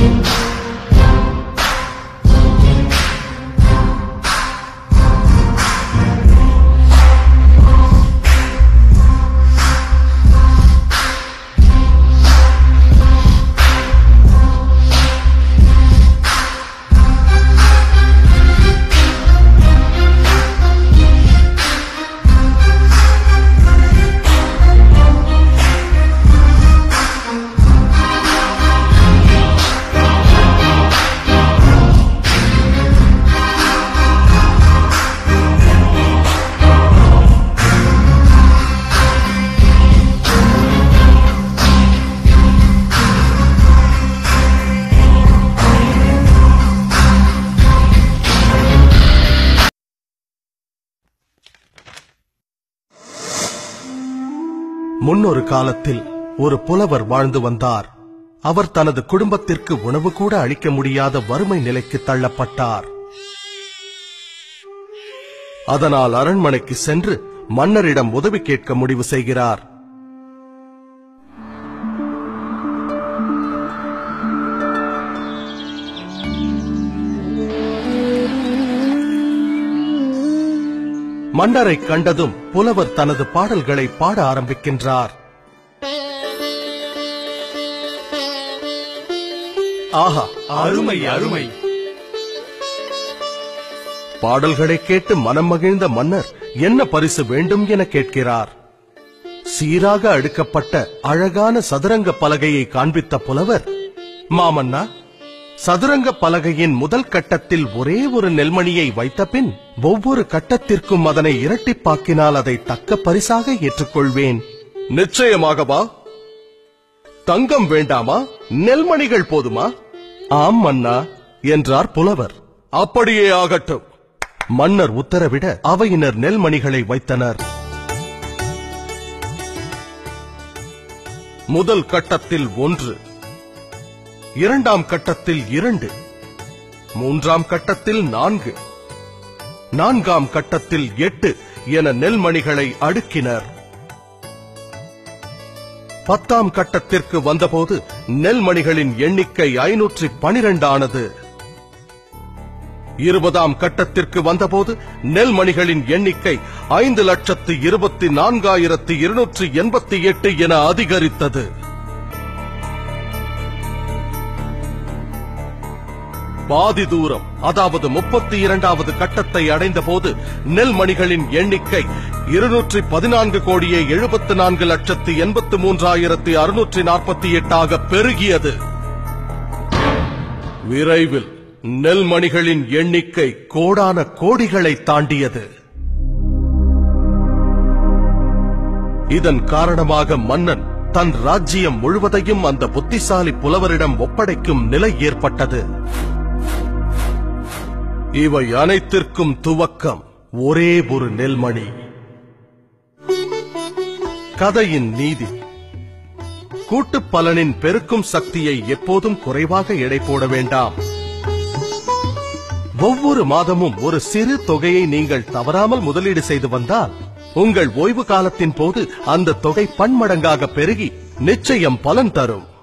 முன்னொரு காலத்தில் ஒரு புலவர் வாழ்ந்து வந்தார் அவர் தனது குடும்பத்திற்கு உணவு கூட அளிக்க முடியாத வறுமை நிலைக்கு தள்ளப்பட்டார் அதனால் அரண்மனைக்கு சென்று மன்னரிடம் உதவி கேட்க முடிவு செய்கிறார் மன்னரை கண்டதும் புலவர் தனது பாடல்களை பாட ஆரம்பிக்கின்றார் ஆஹா அருமை அருமை பாடல்களை கேட்டு மனம் மகிழ்ந்த மன்னர் என்ன பரிசு வேண்டும் என கேட்கிறார் சீராக அடுக்கப்பட்ட அழகான சதுரங்க பலகையை காண்பித்த புலவர் மாமன்னா சதுரங்க பலகையின் முதல் கட்டத்தில் ஒரே ஒரு நெல்மணியை வைத்த பின் ஒவ்வொரு கட்டத்திற்கும் அதனை இரட்டிப்பாக்கினால் அதை தக்க பரிசாக ஏற்றுக்கொள்வேன் நிச்சயமாகவா தங்கம் வேண்டாமா நெல்மணிகள் போதுமா ஆம் மன்னா என்றார் புலவர் அப்படியே ஆகட்டும் மன்னர் உத்தரவிட அவையினர் நெல்மணிகளை வைத்தனர் முதல் கட்டத்தில் ஒன்று இரண்டாம் கட்டத்தில் இரண்டு மூன்றாம் கட்டத்தில் நான்கு நான்காம் கட்டத்தில் எட்டு என நெல்மணிகளை அடுக்கினர் பத்தாம் கட்டத்திற்கு வந்தபோது நெல்மணிகளின் எண்ணிக்கை ஐநூற்றி பனிரெண்டானது இருபதாம் கட்டத்திற்கு வந்தபோது நெல்மணிகளின் எண்ணிக்கை ஐந்து லட்சத்து இருபத்தி நான்காயிரத்து இருநூற்றி எண்பத்தி எட்டு என அதிகரித்தது பாதி தூரம் அதாவது முப்பத்தி இரண்டாவது கட்டத்தை அடைந்தபோது நெல்மணிகளின் எண்ணிக்கை இருநூற்றி பதினான்கு கோடியே எழுபத்து நான்கு லட்சத்து எண்பத்து மூன்றாயிரத்து அறுநூற்றி நாற்பத்தி எட்டாக பெருகியது விரைவில் நெல்மணிகளின் எண்ணிக்கை கோடான கோடிகளை தாண்டியது இதன் காரணமாக மன்னன் தன் ராஜ்ஜியம் முழுவதையும் அந்த புத்திசாலி புலவரிடம் ஒப்படைக்கும் நிலை ஏற்பட்டது இவை அனைத்திற்கும் துவக்கம் ஒரே ஒரு நெல்மணி கதையின் நீதி கூட்டுப் பலனின் பெருக்கும் சக்தியை எப்போதும் குறைவாக எடை போட வேண்டாம் ஒவ்வொரு மாதமும் ஒரு சிறு தொகையை நீங்கள் தவறாமல் முதலீடு செய்து வந்தால் உங்கள் ஓய்வு காலத்தின் போது அந்த தொகை பன்மடங்காக பெருகி நிச்சயம் பலன் தரும்